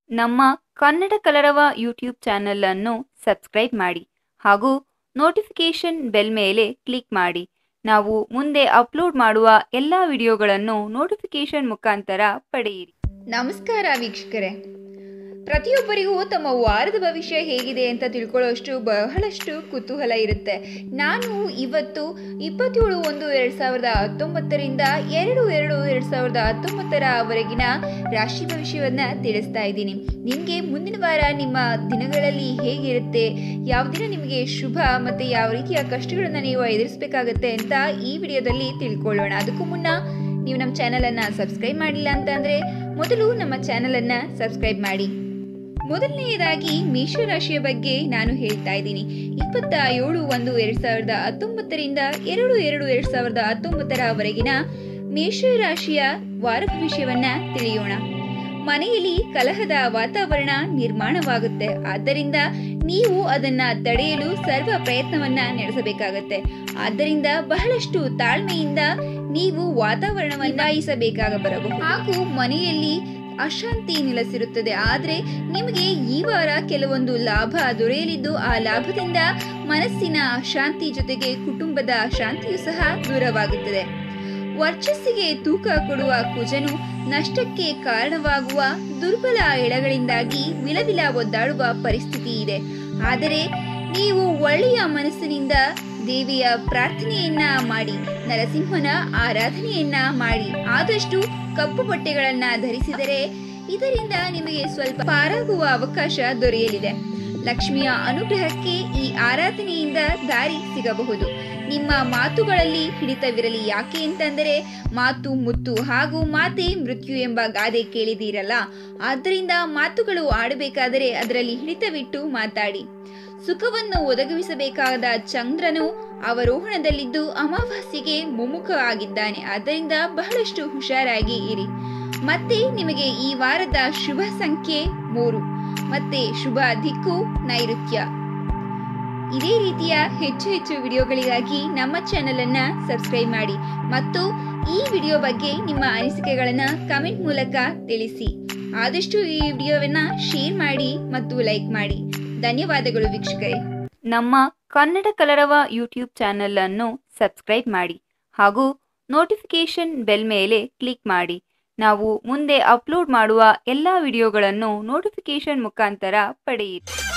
ನಮ್ಮ ಕನ್ನಡ ಕಲರವ ಯೂಟ್ಯೂಬ್ ಚಾನಲನ್ನು ಸಬ್ಸ್ಕ್ರೈಬ್ ಮಾಡಿ ಹಾಗೂ ನೋಟಿಫಿಕೇಷನ್ ಬೆಲ್ ಮೇಲೆ ಕ್ಲಿಕ್ ಮಾಡಿ ನಾವು ಮುಂದೆ ಅಪ್ಲೋಡ್ ಮಾಡುವ ಎಲ್ಲ ವಿಡಿಯೋಗಳನ್ನು ನೋಟಿಫಿಕೇಷನ್ ಮುಖಾಂತರ ಪಡೆಯಿರಿ ನಮಸ್ಕಾರ ವೀಕ್ಷಕರೇ ಪ್ರತಿಯೊಬ್ಬರಿಗೂ ತಮ್ಮ ವಾರದ ಭವಿಷ್ಯ ಹೇಗಿದೆ ಅಂತ ತಿಳ್ಕೊಳ್ಳೋಷ್ಟು ಬಹಳಷ್ಟು ಕುತೂಹಲ ಇರುತ್ತೆ ನಾನು ಇವತ್ತು ಇಪ್ಪತ್ತೇಳು ಒಂದು ಎರಡು ಸಾವಿರದ ಹತ್ತೊಂಬತ್ತರಿಂದ ಎರಡು ಎರಡು ಎರಡು ಸಾವಿರದ ಹತ್ತೊಂಬತ್ತರವರೆಗಿನ ರಾಶಿ ಭವಿಷ್ಯವನ್ನು ತಿಳಿಸ್ತಾ ಇದ್ದೀನಿ ನಿಮಗೆ ಮುಂದಿನ ವಾರ ನಿಮ್ಮ ದಿನಗಳಲ್ಲಿ ಹೇಗಿರುತ್ತೆ ಯಾವ ದಿನ ನಿಮಗೆ ಶುಭ ಮತ್ತು ಯಾವ ರೀತಿಯ ಕಷ್ಟಗಳನ್ನು ನೀವು ಎದುರಿಸಬೇಕಾಗತ್ತೆ ಅಂತ ಈ ವಿಡಿಯೋದಲ್ಲಿ ತಿಳ್ಕೊಳ್ಳೋಣ ಅದಕ್ಕೂ ಮುನ್ನ ನೀವು ನಮ್ಮ ಚಾನಲನ್ನು ಸಬ್ಸ್ಕ್ರೈಬ್ ಮಾಡಿಲ್ಲ ಅಂತ ಅಂದರೆ ಮೊದಲು ನಮ್ಮ ಚಾನಲನ್ನು ಸಬ್ಸ್ಕ್ರೈಬ್ ಮಾಡಿ ಮೊದಲನೆಯದಾಗಿ ಮೇಷರಾಶಿಯ ಬಗ್ಗೆ ನಾನು ಹೇಳ್ತಾ ಇದ್ದೀನಿ ಇಪ್ಪತ್ತ ಏಳು ಒಂದು ಎರಡ್ ಸಾವಿರದ ಹತ್ತೊಂಬತ್ತರಿಂದ ಎರಡು ಎರಡು ಎರಡ್ ಸಾವಿರದ ಹತ್ತೊಂಬತ್ತರವರೆಗಿನ ಮೇಷರಾಶಿಯ ವಾರ ಭವಿಷ್ಯವನ್ನ ತಿಳಿಯೋಣ ಮನೆಯಲ್ಲಿ ಕಲಹದ ವಾತಾವರಣ ನಿರ್ಮಾಣವಾಗುತ್ತೆ ಆದ್ದರಿಂದ ನೀವು ಅದನ್ನ ತಡೆಯಲು ಸರ್ವ ಪ್ರಯತ್ನವನ್ನ ನಡೆಸಬೇಕಾಗತ್ತೆ ಆದ್ದರಿಂದ ಬಹಳಷ್ಟು ತಾಳ್ಮೆಯಿಂದ ನೀವು ವಾತಾವರಣವನ್ನ ಇಸಬೇಕಾಗ ಬರಬಹುದು ಹಾಗೂ ಮನೆಯಲ್ಲಿ ಅಶಾಂತಿ ನೆಲೆಸಿರುತ್ತದೆ ಆದರೆ ನಿಮಗೆ ಈ ವಾರ ಕೆಲವೊಂದು ಲಾಭ ದೊರೆಯಲಿದ್ದು ಆ ಲಾಭದಿಂದ ಮನಸ್ಸಿನ ಅಶಾಂತಿ ಜೊತೆಗೆ ಕುಟುಂಬದ ಶಾಂತಿಯು ಸಹ ದೂರವಾಗುತ್ತದೆ ವರ್ಚಸ್ಸಿಗೆ ತೂಕ ಕೊಡುವ ಕುಜನು ನಷ್ಟಕ್ಕೆ ಕಾರಣವಾಗುವ ದುರ್ಬಲ ಎಳೆಗಳಿಂದಾಗಿ ವಿಲವಿಲ ಒದ್ದಾಡುವ ಪರಿಸ್ಥಿತಿ ಇದೆ ಆದರೆ ನೀವು ಒಳ್ಳೆಯ ಮನಸ್ಸಿನಿಂದ ದೇವಿಯ ಪ್ರಾರ್ಥನೆಯನ್ನ ಮಾಡಿ ನರಸಿಂಹನ ಆರಾಧನೆಯನ್ನ ಮಾಡಿ ಆದಷ್ಟು ಕಪ್ಪು ಬಟ್ಟೆಗಳನ್ನ ಧರಿಸಿದರೆ ಇದರಿಂದ ನಿಮಗೆ ಸ್ವಲ್ಪ ಪಾರಾಗುವ ಅವಕಾಶ ದೊರೆಯಲಿದೆ ಲಕ್ಷ್ಮಿಯ ಅನುಗ್ರಹಕ್ಕೆ ಈ ಆರಾಧನೆಯಿಂದ ದಾರಿ ಸಿಗಬಹುದು ನಿಮ್ಮ ಮಾತುಗಳಲ್ಲಿ ಹಿಡಿತವಿರಲಿ ಯಾಕೆ ಅಂತಂದರೆ ಮಾತು ಮುತ್ತು ಹಾಗೂ ಮಾತೆ ಮೃತ್ಯು ಎಂಬ ಗಾದೆ ಕೇಳಿದೀರಲ್ಲ ಆದ್ದರಿಂದ ಮಾತುಗಳು ಆಡಬೇಕಾದರೆ ಅದರಲ್ಲಿ ಹಿಡಿತವಿಟ್ಟು ಮಾತಾಡಿ ಸುಖವನ್ನು ಒದಗಿಸಬೇಕಾದ ಚಂದ್ರನು ಅವರೋಹಣದಲ್ಲಿದ್ದು ಅಮಾವಾಸ್ಯೆಗೆ ಮುಮ್ಮುಖ ಆಗಿದ್ದಾನೆ ಆದ್ದರಿಂದ ಬಹಳಷ್ಟು ಹುಷಾರಾಗಿ ಇರಿ ಮತ್ತೆ ನಿಮಗೆ ಈ ವಾರದ ಶುಭ ಸಂಖ್ಯೆ ಮೂರು ಮತ್ತೆ ಶುಭ ದಿಕ್ಕು ನೈಋತ್ಯ ಇದೇ ರೀತಿಯ ಹೆಚ್ಚು ಹೆಚ್ಚು ವಿಡಿಯೋಗಳಿಗಾಗಿ ನಮ್ಮ ಚಾನೆಲ್ ಅನ್ನ ಸಬ್ಸ್ಕ್ರೈಬ್ ಮಾಡಿ ಮತ್ತು ಈ ವಿಡಿಯೋ ಬಗ್ಗೆ ನಿಮ್ಮ ಅನಿಸಿಕೆಗಳನ್ನ ಕಮೆಂಟ್ ಮೂಲಕ ತಿಳಿಸಿ ಆದಷ್ಟು ಈ ವಿಡಿಯೋವನ್ನ ಶೇರ್ ಮಾಡಿ ಮತ್ತು ಲೈಕ್ ಮಾಡಿ ಧನ್ಯವಾದಗಳು ವೀಕ್ಷಕರೇ ನಮ್ಮ ಕನ್ನಡ ಕಲರವ ಯೂಟ್ಯೂಬ್ ಚಾನಲನ್ನು ಸಬ್ಸ್ಕ್ರೈಬ್ ಮಾಡಿ ಹಾಗೂ ನೋಟಿಫಿಕೇಷನ್ ಬೆಲ್ ಮೇಲೆ ಕ್ಲಿಕ್ ಮಾಡಿ ನಾವು ಮುಂದೆ ಅಪ್ಲೋಡ್ ಮಾಡುವ ಎಲ್ಲ ವಿಡಿಯೋಗಳನ್ನು ನೋಟಿಫಿಕೇಷನ್ ಮುಖಾಂತರ ಪಡೆಯಿರಿ